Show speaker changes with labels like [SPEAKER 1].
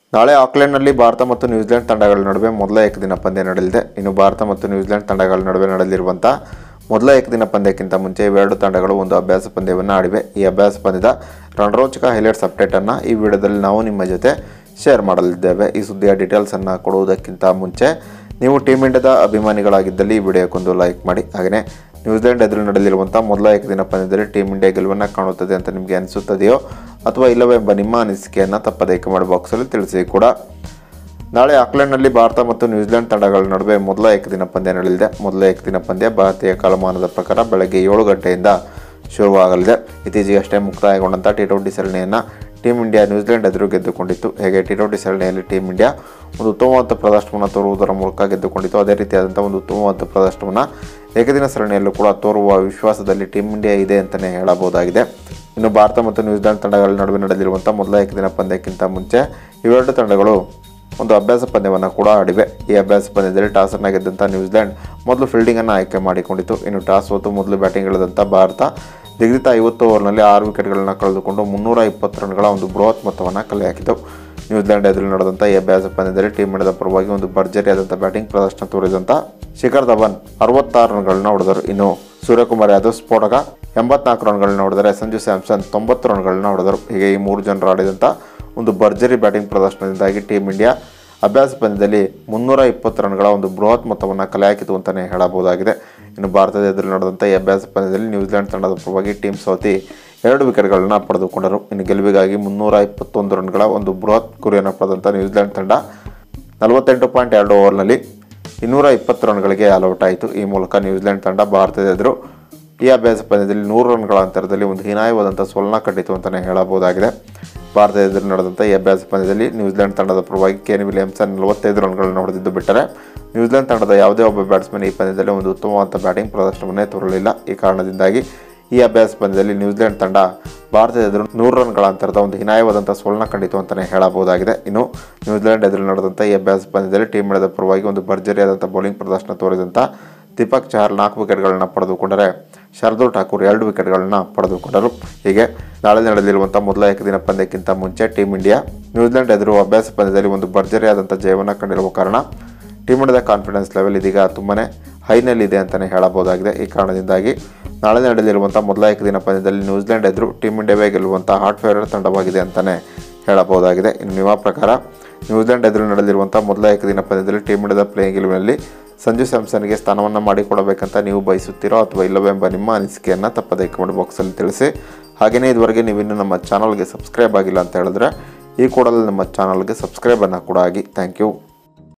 [SPEAKER 1] ನಾಳೆ ಆಕ್ಲೆಂಡ್ನಲ್ಲಿ ಭಾರತ ಮತ್ತು ನ್ಯೂಜಿಲೆಂಡ್ ತಂಡಗಳ ನಡುವೆ ಮೊದಲ ಏಕದಿನ ಪಂದ್ಯ ನಡೆಯಲಿದೆ ಇನ್ನು ಭಾರತ ಮತ್ತು ನ್ಯೂಜಿಲೆಂಡ್ ತಂಡಗಳ ನಡುವೆ ನಡೆಯಲಿರುವಂಥ ಮೊದಲ ಏಕದಿನ ಪಂದ್ಯಕ್ಕಿಂತ ಮುಂಚೆ ಇವೆರಡು ತಂಡಗಳು ಒಂದು ಅಭ್ಯಾಸ ಪಂದ್ಯವನ್ನು ಆಡಿವೆ ಈ ಅಭ್ಯಾಸ ಪಂದ್ಯದ ರಣರೋಚಕ ಹೈಲೈಟ್ಸ್ ಅಪ್ಡೇಟನ್ನು ಈ ವಿಡಿಯೋದಲ್ಲಿ ನಾವು ನಿಮ್ಮ ಜೊತೆ ಶೇರ್ ಮಾಡಲಿದ್ದೇವೆ ಈ ಸುದ್ದಿಯ ಡೀಟೇಲ್ಸನ್ನು ಕೊಡುವುದಕ್ಕಿಂತ ಮುಂಚೆ ನೀವು ಟೀಮ್ ಇಂಡಿಯಾದ ಅಭಿಮಾನಿಗಳಾಗಿದ್ದಲ್ಲಿ ಈ ವಿಡಿಯೋಕ್ಕೊಂದು ಲೈಕ್ ಮಾಡಿ ಹಾಗೆಯೇ ನ್ಯೂಜಿಲೆಂಡ್ ಎದುರು ನಡೆಯಲಿರುವಂಥ ಮೊದಲ ಏಕದಿನ ಪಂದ್ಯದಲ್ಲಿ ಟೀಮ್ ಇಂಡಿಯಾ ಗೆಲುವನ್ನು ಕಾಣುತ್ತದೆ ಅಂತ ನಿಮಗೆ ಅನಿಸುತ್ತದೆಯೋ ಅಥವಾ ಇಲ್ಲವೆಂಬ ನಿಮ್ಮ ಅನಿಸಿಕೆಯನ್ನು ತಪ್ಪದೇ ಕಮೆಂಟ್ ಬಾಕ್ಸಲ್ಲಿ ತಿಳಿಸಿ ಕೂಡ ನಾಳೆ ಆಕ್ಲೆಂಡ್ನಲ್ಲಿ ಭಾರತ ಮತ್ತು ನ್ಯೂಜಿಲೆಂಡ್ ತಂಡಗಳ ನಡುವೆ ಮೊದಲ ಏಕದಿನ ಪಂದ್ಯ ನಡೆಯಲಿದೆ ಮೊದಲ ಏಕದಿನ ಪಂದ್ಯ ಭಾರತೀಯ ಕಾಲಮಾನದ ಪ್ರಕಾರ ಬೆಳಗ್ಗೆ ಏಳು ಗಂಟೆಯಿಂದ ಶುರುವಾಗಲಿದೆ ಇತ್ತೀಚೆಗೆ ಅಷ್ಟೇ ಮುಕ್ತಾಯಗೊಂಡಂಥ ಟಿ ಟ್ವೆಂಟಿ ಸರಣಿಯನ್ನು ಟೀಮ್ ಇಂಡಿಯಾ ನ್ಯೂಜಿಲೆಂಡ್ ಎದುರು ಗೆದ್ದುಕೊಂಡಿತ್ತು ಹೇಗೆ ಟಿ ಟ್ವೆಂಟಿ ಸರಣಿಯಲ್ಲಿ ಟೀಮ್ ಇಂಡಿಯಾ ಒಂದು ಉತ್ತಮವಾದ ಪ್ರದರ್ಶನವನ್ನು ತೋರುವುದರ ಮೂಲಕ ಗೆದ್ದುಕೊಂಡಿತ್ತು ಅದೇ ರೀತಿಯಾದಂಥ ಒಂದು ಉತ್ತಮವಾದ ಪ್ರದರ್ಶನವನ್ನು ಏಕದಿನ ಸರಣಿಯಲ್ಲೂ ಕೂಡ ತೋರುವ ವಿಶ್ವಾಸದಲ್ಲಿ ಟೀಮ್ ಇಂಡಿಯಾ ಇದೆ ಅಂತಲೇ ಹೇಳಬಹುದಾಗಿದೆ ಇನ್ನು ಭಾರತ ಮತ್ತು ನ್ಯೂಜಿಲೆಂಡ್ ತಂಡಗಳ ನಡುವೆ ನಡೆದಿರುವಂಥ ಮೊದಲ ಏಕದಿನ ಪಂದ್ಯಕ್ಕಿಂತ ಮುಂಚೆ ಇವೆರಡು ತಂಡಗಳು ಒಂದು ಅಭ್ಯಾಸ ಪಂದ್ಯವನ್ನು ಕೂಡ ಆಡಿವೆ ಈ ಅಭ್ಯಾಸ ಪಂದ್ಯದಲ್ಲಿ ಟಾಸನ್ನು ಗೆದ್ದಂಥ ನ್ಯೂಜಿಲೆಂಡ್ ಮೊದಲು ಫೀಲ್ಡಿಂಗನ್ನು ಆಯ್ಕೆ ಮಾಡಿಕೊಂಡಿತು ಇನ್ನು ಟಾಸ್ ಸೋತು ಮೊದಲು ಬ್ಯಾಟಿಂಗ್ ಇಳಿದಂಥ ಭಾರತ ನಿಗದಿತ ಐವತ್ತು ಓವರ್ನಲ್ಲಿ ಆರು ವಿಕೆಟ್ಗಳನ್ನು ಕಳೆದುಕೊಂಡು ಮುನ್ನೂರ ಇಪ್ಪತ್ತು ರನ್ಗಳ ಒಂದು ಬೃಹತ್ ಮೊತ್ತವನ್ನು ಕಲೆ ಹಾಕಿತು ನ್ಯೂಜಿಲೆಂಡ್ ಎದುರು ನಡೆದಂಥ ಈ ಅಭ್ಯಾಸ ಪಂದ್ಯದಲ್ಲಿ ಟೀಮ್ ಇಂಡಿಯಾದ ಪರವಾಗಿ ಒಂದು ಭರ್ಜರಿಯಾದಂಥ ಬ್ಯಾಟಿಂಗ್ ಪ್ರದರ್ಶನ ತೋರಿದಂಥ ಶಿಖರ್ ಧವನ್ ಅರವತ್ತಾರು ರನ್ಗಳನ್ನ ಹೊಡೆದರು ಇನ್ನು ಸೂರ್ಯಕುಮಾರ್ ಯಾದವ್ ಸ್ಫೋಟಕ ಎಂಬತ್ನಾಲ್ಕು ರನ್ಗಳನ್ನ ಹೊಡೆದರೆ ಸಂಜು ಸ್ಯಾಮ್ಸನ್ ತೊಂಬತ್ತು ರನ್ಗಳನ್ನ ಹೊಡೆದರು ಹೀಗೆ ಈ ಮೂರು ಜನರು ಆಡಿದಂಥ ಒಂದು ಭರ್ಜರಿ ಬ್ಯಾಟಿಂಗ್ ಪ್ರದರ್ಶನದಿಂದಾಗಿ ಟೀಮ್ ಇಂಡಿಯಾ ಅಭ್ಯಾಸ ಪಂದ್ಯದಲ್ಲಿ ಮುನ್ನೂರ ಇಪ್ಪತ್ತು ರನ್ಗಳ ಒಂದು ಬೃಹತ್ ಮೊತ್ತವನ್ನು ಕಲೆ ಹಾಕಿತು ಅಂತಲೇ ಹೇಳಬಹುದಾಗಿದೆ ಇನ್ನು ಭಾರತದ ಎದುರು ನಡೆದಂಥ ಈ ಅಭ್ಯಾಸ ಪಂದ್ಯದಲ್ಲಿ ನ್ಯೂಜಿಲೆಂಡ್ ತಂಡದ ಪರವಾಗಿ ಟೀಮ್ ಸೌತಿ ಎರಡು ವಿಕೆಟ್ಗಳನ್ನು ಪಡೆದುಕೊಂಡರು ಇನ್ನು ಗೆಲುವಿಗಾಗಿ ಮುನ್ನೂರ ಇಪ್ಪತ್ತೊಂದು ರನ್ಗಳ ಒಂದು ಬೃಹತ್ ಗುರಿಯನ್ನು ಪಡೆದಂಥ ನ್ಯೂಜಿಲೆಂಡ್ ತಂಡ ನಲವತ್ತೆಂಟು ಪಾಯಿಂಟ್ ಎರಡು ಓವರ್ನಲ್ಲಿ ಇನ್ನೂರ ಇಪ್ಪತ್ತು ರನ್ಗಳಿಗೆ ಆಲ್ಔಟ್ ಆಯಿತು ಈ ಮೂಲಕ ನ್ಯೂಜಿಲೆಂಡ್ ತಂಡ ಭಾರತದ ಎದುರು ಈ ಅಭ್ಯಾಸ ಪಂದ್ಯದಲ್ಲಿ ನೂರು ರನ್ಗಳ ಅಂತರದಲ್ಲಿ ಒಂದು ಹೀನಾಯವಾದಂಥ ಸೋಲನ್ನ ಕಂಡಿತು ಅಂತಲೇ ಹೇಳಬಹುದಾಗಿದೆ ಭಾರತದ ಎದುರು ನಡೆದಂಥ ಈ ಅಭ್ಯಾಸ ಪಂದ್ಯದಲ್ಲಿ ನ್ಯೂಜಿಲೆಂಡ್ ತಂಡದ ಪರವಾಗಿ ಕೇನ್ ವಿಲಿಯಮ್ಸನ್ ನಲವತ್ತೈದು ರನ್ಗಳನ್ನು ಹೊಡೆದಿದ್ದು ಬಿಟ್ಟರೆ ನ್ಯೂಜಿಲೆಂಡ್ ತಂಡದ ಯಾವುದೇ ಒಬ್ಬ ಬ್ಯಾಟ್ಸ್ಮನ್ ಈ ಪಂದ್ಯದಲ್ಲಿ ಒಂದು ಉತ್ತಮವಾದ ಬ್ಯಾಟಿಂಗ್ ಪ್ರದರ್ಶನವನ್ನೇ ತೋರಲಿಲ್ಲ ಈ ಕಾರಣದಿಂದಾಗಿ ಈ ಅಭ್ಯಾಸ ಪಂದ್ಯದಲ್ಲಿ ನ್ಯೂಜಿಲೆಂಡ್ ತಂಡ ಭಾರತದ ಎದುರು ನೂರು ರನ್ಗಳ ಅಂತರದ ಒಂದು ಹಿನಾಯವಾದಂಥ ಸೋಲನ್ನ ಕಂಡಿತು ಅಂತಲೇ ಹೇಳಬಹುದಾಗಿದೆ ಇನ್ನು ನ್ಯೂಜಿಲೆಂಡ್ ಎದುರು ನಡೆದಂಥ ಈ ಅಭ್ಯಾಸ ಪಂದ್ಯದಲ್ಲಿ ಟೀಮ್ ಇಂಡಿಯಾದ ಪರವಾಗಿ ಒಂದು ಭರ್ಜರಿಯಾದಂಥ ಬೌಲಿಂಗ್ ಪ್ರದರ್ಶನ ತೋರಿದಂಥ ದೀಪಕ್ ಚಹರ್ ನಾಲ್ಕು ವಿಕೆಟ್ಗಳನ್ನು ಪಡೆದುಕೊಂಡರೆ ಶಾರ್ದುಲ್ ಠಾಕೂರ್ ಎರಡು ವಿಕೆಟ್ಗಳನ್ನು ಪಡೆದುಕೊಂಡರು ಹೀಗೆ ನಾಳೆ ನಡೆಯಲಿರುವಂಥ ಮೊದಲ ಏಕದಿನ ಪಂದ್ಯಕ್ಕಿಂತ ಮುಂಚೆ ಟೀಮ್ ಇಂಡಿಯಾ ನ್ಯೂಜಿಲೆಂಡ್ ಎದುರು ಅಭ್ಯಾಸ ಪಂದ್ಯದಲ್ಲಿ ಒಂದು ಭರ್ಜರಿಯಾದಂಥ ಜಯವನ್ನು ಕಂಡಿರುವ ಕಾರಣ ಟೀಮ್ ಇಂಡಿಯಾದ ಕಾನ್ಫಿಡೆನ್ಸ್ ಲೆವೆಲ್ ಇದೀಗ ತುಂಬಾ ಹೈನಲ್ಲಿದೆ ಅಂತಲೇ ಹೇಳಬಹುದಾಗಿದೆ ಈ ಕಾರಣದಿಂದಾಗಿ ನಾಳೆ ನಡೆಯಲಿರುವಂಥ ಮೊದಲ ಏಕದಿನ ಪಂದ್ಯದಲ್ಲಿ ನ್ಯೂಜಿಲೆಂಡ್ ಎದುರು ಟೀಮ್ ಇಂಡಿಯಾವೇ ಗೆಲ್ಲುವಂಥ ಹಾಟ್ ಫೇವರೇಟ್ ತಂಡವಾಗಿದೆ ಅಂತಲೇ ಹೇಳಬಹುದಾಗಿದೆ ಇನ್ನು ನಿಮ್ಮ ಪ್ರಕಾರ ನ್ಯೂಜಿಲೆಂಡ್ ಎದುರು ನಡೆದಿರುವಂಥ ಮೊದಲ ಏಕದಿನ ಪಂದ್ಯದಲ್ಲಿ ಟೀಮ್ ಇಂಡಿಯಾದ ಪ್ಲೇಯಿಂಗ್ ಗೆಲುವಿನಲ್ಲಿ ಸಂಜು ಸ್ಯಾಮ್ಸನ್ಗೆ ಸ್ಥಾನವನ್ನು ಮಾಡಿಕೊಡಬೇಕಂತ ನೀವು ಬಯಸುತ್ತೀರೋ ಅಥವಾ ಇಲ್ಲವೋ ಎಂಬ ನಿಮ್ಮ ಅನಿಸಿಕೆಯನ್ನು ತಪ್ಪದೇ ಕಮೆಂಟ್ ಬಾಕ್ಸಲ್ಲಿ ತಿಳಿಸಿ ಹಾಗೆಯೇ ಇದುವರೆಗೆ ನೀವಿನ್ನೂ ನಮ್ಮ ಚಾನಲ್ಗೆ ಸಬ್ಸ್ಕ್ರೈಬ್ ಆಗಿಲ್ಲ ಅಂತ ಹೇಳಿದ್ರೆ ಈ ಕೂಡಲೇ ನಮ್ಮ ಚಾನಲ್ಗೆ ಸಬ್ಸ್ಕ್ರೈಬನ್ನು ಕೂಡ ಆಗಿ ಥ್ಯಾಂಕ್ ಯು